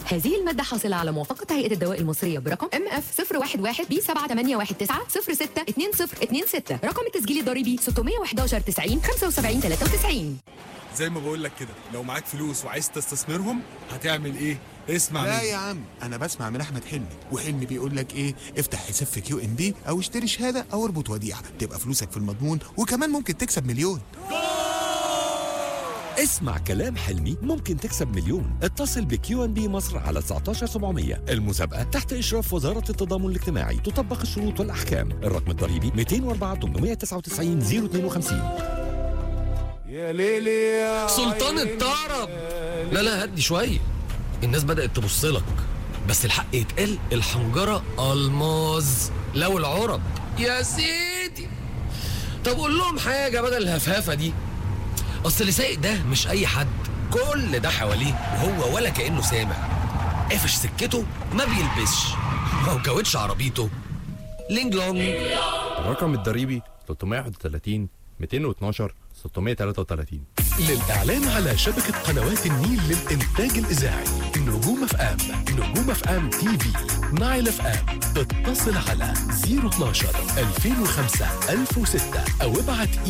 هذه المادة حاصلة على موافقة هيئة الدواء المصرية برقم ام اف 011 بي 7819 062026 رقم التسجيل الضريبي 611 90 75 93 زي ما بقول لك كده لو معاك فلوس وعايز تستثمرهم هتعمل ايه اسمع لا مني يا عم انا بسمع من احمد حلمي وحلمي بيقول لك ايه افتح حساب في كيو ام بي او اشتري شهاده او اربط وديعه تبقى فلوسك في المضمون وكمان ممكن تكسب مليون اسمع كلام حلمي ممكن تكسب مليون اتصل بكيو ان بي مصر على 19700 المسابقة تحت إشراف وزارة التضامن الاجتماعي تطبق الشروط والأحكام الرقم الضريبي 204 899 052 يا ليلي يا سلطان الطرب لا لا هدي شويه الناس بدات تبص لك بس الحق يتقال الحنجره الماز لو العرب يا سيدي طب قول لهم حاجه بدل الهفافه دي اصل اللي سايق ده مش اي حد كل ده حواليه وهو ولا كانه سامع قافش سكته ما بيلبسش هو كاوتش عربيته لينج لونج الرقم الضريبي 331 212 633 للإعلان على شبكة قنوات النيل للإنتاج الإذاعي نجوم اف ام نجوم اف ام تي في نايل اف ام اتصل على 012 2005 1006 أو ابعت